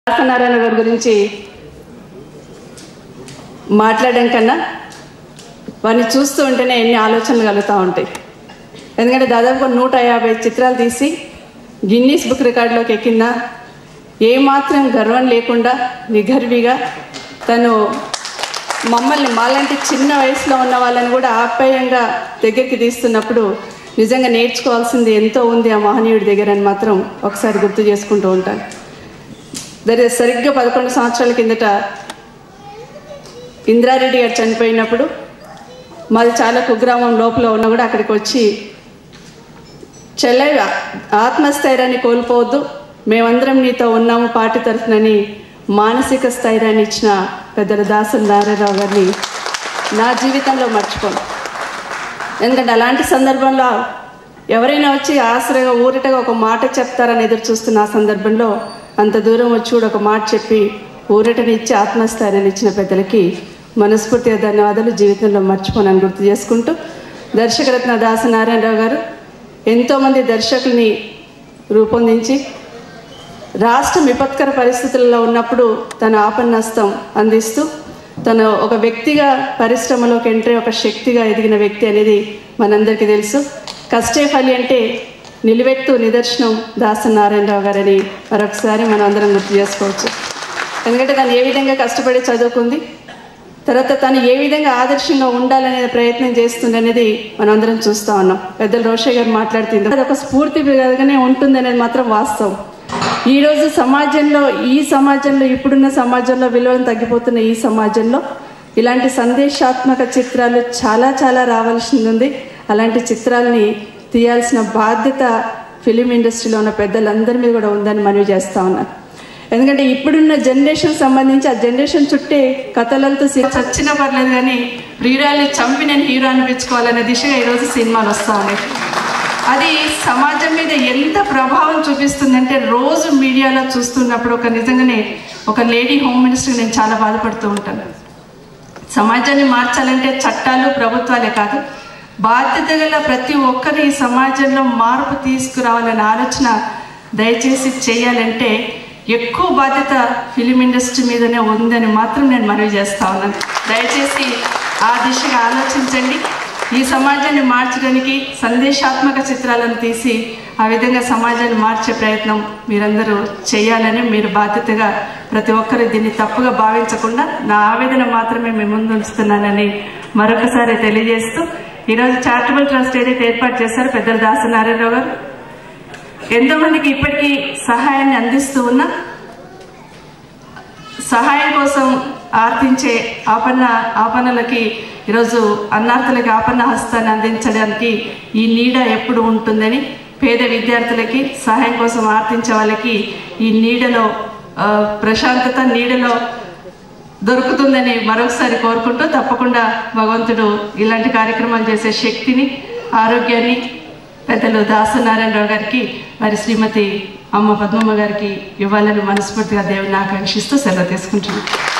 దాసనారాయణ గారి గురించి మాట్లాడడం కన్నా వారిని చూస్తూ ఉంటేనే ఎన్ని ఆలోచనలు కలుగుతూ ఉంటాయి ఎందుకంటే దాదాపు నూట యాభై చిత్రాలు తీసి గిన్నీస్ బుక్ రికార్డులోకి ఎక్కిందా ఏమాత్రం గర్వం లేకుండా నిగర్విగా తను మమ్మల్ని మాలాంటి చిన్న వయసులో ఉన్న వాళ్ళని కూడా ఆప్యాయంగా దగ్గరికి తీస్తున్నప్పుడు నిజంగా నేర్చుకోవాల్సింది ఎంతో ఉంది ఆ మహనీయుడి దగ్గర అని మాత్రం ఒకసారి గుర్తు చేసుకుంటూ ఉంటాను దరి సరిగ్గా పదకొండు సంవత్సరాల కిందట ఇంద్రారెడ్డి గారు చనిపోయినప్పుడు మాది చాలా కుగ్రామం లోపల ఉన్నా కూడా అక్కడికి వచ్చి చెల్లె ఆత్మస్థైర్యాన్ని కోల్పోవద్దు మేమందరం నీతో ఉన్నాము పార్టీ తరఫునని మానసిక స్థైర్యాన్ని ఇచ్చిన పెద్దల దాసులు నారాయణరావు గారిని నా జీవితంలో మర్చిపోను ఎందుకంటే అలాంటి సందర్భంలో ఎవరైనా వచ్చి ఆసరగా ఊరిటగా ఒక మాట చెప్తారని ఎదురు చూస్తున్న ఆ సందర్భంలో అంత దూరం వచ్చి కూడా ఒక మాట చెప్పి ఊరటని ఇచ్చి ఆత్మస్థైర్యాన్ని ఇచ్చిన పెద్దలకి మనస్ఫూర్తిగా ధన్యవాదాలు జీవితంలో మర్చిపోనని గుర్తు చేసుకుంటూ దర్శకరత్న దాస నారాయణరావు గారు ఎంతోమంది దర్శకుల్ని రూపొందించి రాష్ట్రం విపత్కర పరిస్థితుల్లో ఉన్నప్పుడు తన ఆపన్నస్తం అందిస్తూ తను ఒక వ్యక్తిగా పరిశ్రమలోకి ఎంట్రీ ఒక శక్తిగా ఎదిగిన వ్యక్తి అనేది మనందరికీ తెలుసు కష్టే ఫలి అంటే నిలువెత్తు నిదర్శనం దాస నారాయణరావు గారని మరొకసారి మనం అందరం గుర్తు చేసుకోవచ్చు ఎందుకంటే తను ఏ విధంగా కష్టపడి చదువుకుంది తర్వాత తను ఏ విధంగా ఆదర్శంగా ఉండాలనే ప్రయత్నం చేస్తుంది అనేది మనం అందరం చూస్తూ ఉన్నాం పెద్దలు రోషయ్య గారు మాట్లాడుతుంది అది ఒక స్ఫూర్తిగానే ఉంటుంది అనేది మాత్రం వాస్తవం ఈ రోజు సమాజంలో ఈ సమాజంలో ఇప్పుడున్న సమాజంలో విలువలు తగ్గిపోతున్న ఈ సమాజంలో ఇలాంటి సందేశాత్మక చిత్రాలు చాలా చాలా రావాల్సింది ఉంది అలాంటి చిత్రాలని తీయాల్సిన బాధ్యత ఫిలిం ఇండస్ట్రీలో ఉన్న పెద్దలందరి మీద కూడా ఉందని మనవి చేస్తా ఉన్నారు ఎందుకంటే ఇప్పుడున్న జనరేషన్ సంబంధించి ఆ జనరేషన్ చుట్టే కథలతో చచ్చిన పర్లేదు కానీ ప్రియురాల్ని చంపి నేను హీరో అనిపించుకోవాలనే దిశగా ఈరోజు సినిమాలు వస్తూ ఉన్నాయి అది సమాజం మీద ఎంత ప్రభావం చూపిస్తుందంటే రోజు మీడియాలో చూస్తున్నప్పుడు ఒక నిజంగానే ఒక లేడీ హోమ్ మినిస్టర్ నేను చాలా బాధపడుతూ ఉంటాను సమాజాన్ని మార్చాలంటే చట్టాలు ప్రభుత్వాలే కాదు బాధ్యత గల ప్రతి ఒక్కరు ఈ సమాజంలో మార్పు తీసుకురావాలనే ఆలోచన దయచేసి చేయాలంటే ఎక్కువ బాధ్యత ఫిలిం ఇండస్ట్రీ మీదనే ఉందని మాత్రం నేను మనవి చేస్తా ఉన్నాను దయచేసి ఆ దిశగా ఆలోచించండి ఈ సమాజాన్ని మార్చడానికి సందేశాత్మక చిత్రాలను తీసి ఆ విధంగా సమాజాన్ని మార్చే ప్రయత్నం మీరందరూ చేయాలని మీరు బాధ్యతగా ప్రతి ఒక్కరు దీన్ని తప్పుగా భావించకుండా నా ఆవేదన మాత్రమే మీ ముందు ఉంచుతున్నానని మరొకసారి తెలియజేస్తూ ఈరోజు చారిటబుల్ ట్రస్ట్ ఏదైతే ఏర్పాటు చేశారో పెద్దల దాస నారాయణరావు గారు ఎంతో మందికి ఇప్పటికీ సహాయాన్ని అందిస్తూ ఉన్నా సహాయం కోసం ఆర్థించే ఆపన్న ఆపన్నలకి ఈరోజు అన్నార్థులకి ఆపన్న హస్తాన్ని అందించడానికి ఈ నీడ ఎప్పుడు ఉంటుందని పేద విద్యార్థులకి సహాయం కోసం ఆర్థించే వాళ్ళకి ఈ నీడలో ఆ, ప్రశాంతత నీడలో దొరుకుతుందని మరొకసారి కోరుకుంటూ తప్పకుండా భగవంతుడు ఇలాంటి కార్యక్రమాలు చేసే శక్తిని ఆరోగ్యాన్ని పెద్దలు దాసనారాయణరావు గారికి వారి శ్రీమతి అమ్మ పద్మమ్మ గారికి ఇవ్వాలని మనస్ఫూర్తిగా దేవుని ఆకాంక్షిస్తూ సెలవు తీసుకుంటున్నాను